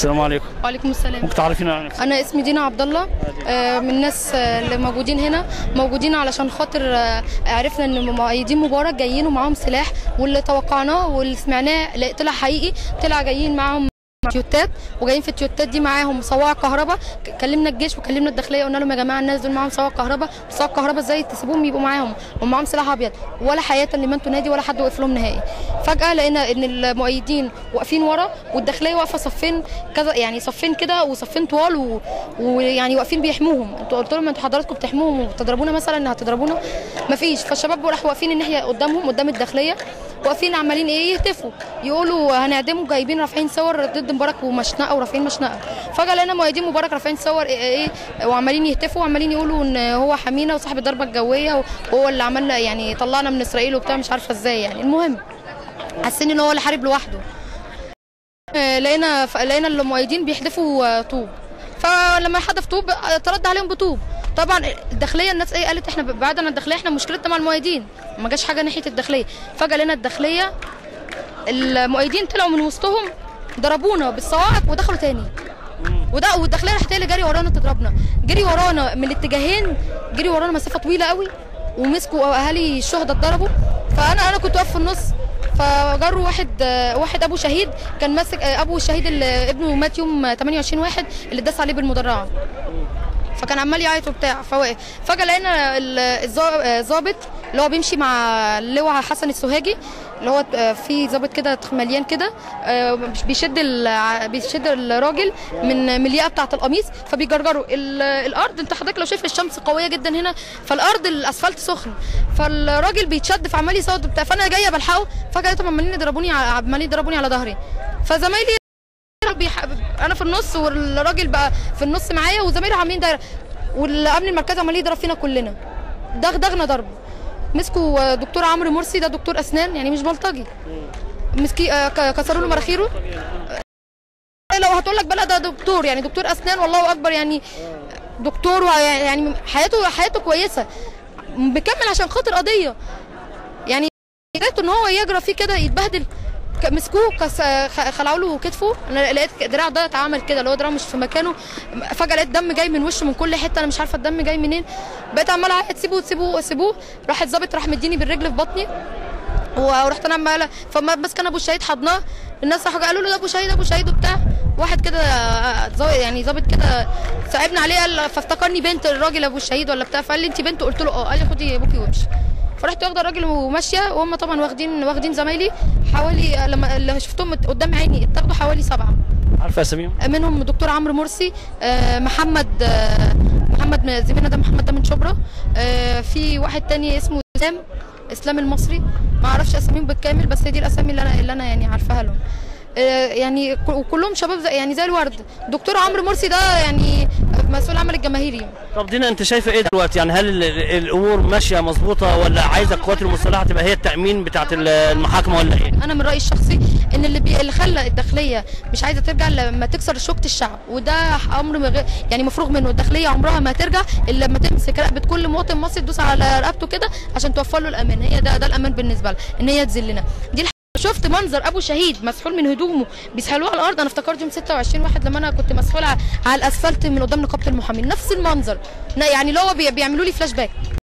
السلام عليكم وعليكم السلام ممكن تعرفينا عن نفسك انا اسمي دينا عبد الله آه، من الناس آه، اللي موجودين هنا موجودين علشان خاطر آه، عرفنا ان مؤيدين مبارك جايين ومعاهم سلاح واللي توقعناه واللي سمعناه لا، طلع حقيقي طلع جايين معاهم تيوتات وجايين في التيوتات دي معاهم صواع كهرباء ك- كلمنا الجيش وكلمنا الداخليه قلنا لهم يا جماعه الناس دول معاهم صواع كهرباء صواع كهرباء ازاي تسيبوهم يبقوا معاهم ومعاهم سلاح ابيض ولا حياه لمن تنادي ولا حد وقف لهم نهائي فجاه لقينا ان المؤيدين واقفين ورا والداخليه واقفه صفين كذا يعني صفين كده وصفين طوال و- ويعني واقفين بيحموهم انتوا قلت لهم انتوا حضراتكم بتحموهم وبتضربونا مثلا هتضربونا مفيش فالشباب راحوا واقفين الناحيه قدامهم قدام الداخليه واقفين عمالين ايه يهتفوا يقولوا هنعدمه جايبين رافعين صور ضد مبارك ومشنقه ورافعين مشنقه فجاه لقينا مؤيدين مبارك رافعين صور ايه, إيه وعمالين يهتفوا وعمالين يقولوا ان هو حمينا وصاحب الضربه الجويه وهو اللي عملنا يعني طلعنا من اسرائيل وبتاع مش عارفه ازاي يعني المهم حاسين ان هو اللي حارب لوحده آه، لقينا ف- لقينا المؤيدين بيحدفوا آه، طوب فلما يحدف طوب آه، ترد عليهم بطوب طبعا الداخليه الناس ايه قالت احنا بعد عن الداخليه احنا مشكلتنا مع المؤيدين ما جاش حاجه ناحيه الداخليه فجاه لقينا الداخليه المؤيدين طلعوا من وسطهم ضربونا بالصواعق ودخلوا تاني وده والداخليه راحت هي اللي جري ورانا تضربنا جري ورانا من الاتجاهين جري ورانا مسافه طويله قوي ومسكوا اهالي الشهداء اتضربوا فانا انا كنت واقف في النص فجروا واحد آه، واحد ابو شهيد كان ماسك آه، ابو الشهيد اللي ابنه مات يوم 28 واحد اللي داس عليه بالمدرعه فكان عمال يعيط وبتاع فوقف فجاه لقينا ال- الظا- آه، ظابط اللي هو بيمشي مع اللواء حسن السوهاجي اللي هو آه، في ظابط كده مليان كده آه، بيشد ال- بيشد الراجل من من الياقه بتاعه القميص فبيجرجره ال- الارض انت حضرتك لو شايف الشمس قويه جدا هنا فالارض الاسفلت سخن فالراجل بيتشد فعمال يصوت وبتاع فانا جايه بلحقه فجاه لقيتهم عمالين يضربوني ع- عمالين يضربوني على ظهري فزمايلي بيح... انا في النص والراجل بقى في النص معايا وزمايلي عاملين دايره والامن المركزي عمال يضرب فينا كلنا دغدغنا ضرب مسكوا دكتور عمرو مرسي ده دكتور اسنان يعني مش بلطجي مسكي آه، ك- كسروا له مناخيره آه، لو هتقول لك بلا ده دكتور يعني دكتور اسنان والله اكبر يعني دكتور وع- يعني حياته حياته كويسه بيكمل عشان خاطر قضيه يعني لقيته ان هو يجرى فيه كده يتبهدل ك- مسكوه كس... خ- خلعوا له كتفه انا لقيت دراعه ده اتعمل كده اللي هو دراعه مش في مكانه فجاه لقيت دم جاي من وشه من كل حته انا مش عارفه الدم جاي منين بقيت عماله اعيط سيبوه سيبوه سيبوه راح الظابط راح مديني بالرجل في بطني ورحت انا عماله فما بس كان ابو الشهيد حضناه الناس راحوا قالوا له ده ابو شهيد ابو شهيد وبتاع واحد كده آه، ظا- يعني ظابط كده صعبنا عليه قال فافتكرني بنت الراجل ابو الشهيد ولا بتاع فقال لي انت بنته قلت له اه قال لي خدي ابوكي وامشي فرحت واخده الراجل وماشيه وهم طبعا واخدين واخدين زمايلي حوالي لما اللي شفتهم قدام عيني اتاخدوا حوالي سبعه عارفه اساميهم منهم دكتور عمرو مرسي آه، محمد آه، محمد من- زميلنا ده محمد ده من شبرا آه، في واحد تاني اسمه اسلام اسلام المصري ما اعرفش اساميهم بالكامل بس هي دي الاسامي اللي انا اللي انا يعني عارفاها لهم آه، يعني ك- وكلهم شباب زي يعني زي الورد دكتور عمرو مرسي ده يعني مسؤول العمل الجماهيري طب دينا انت شايفه ايه دلوقتي يعني هل ال- ال- الامور ماشيه مظبوطه ولا عايزه القوات المسلحه تبقى هي التامين بتاعت ال- المحاكمه ولا ايه انا من رايي الشخصي ان اللي بي... اللي خلى الداخليه مش عايزه ترجع لما تكسر شوكه الشعب وده امر مغ... يعني مفروغ منه الداخليه عمرها ما هترجع الا لما تمسك رقبه كل مواطن مصري تدوس على رقبته كده عشان توفر له الامان هي ده ده الامان بالنسبه لها ان هي تذلنا دي الح... شفت منظر ابو شهيد مسحول من هدومه بيسحلوه على الارض انا افتكرت يوم 26 واحد لما انا كنت مسحوله على الاسفلت من قدام نقابه المحامين نفس المنظر يعني اللي هو بي... بيعملوا لي فلاش باك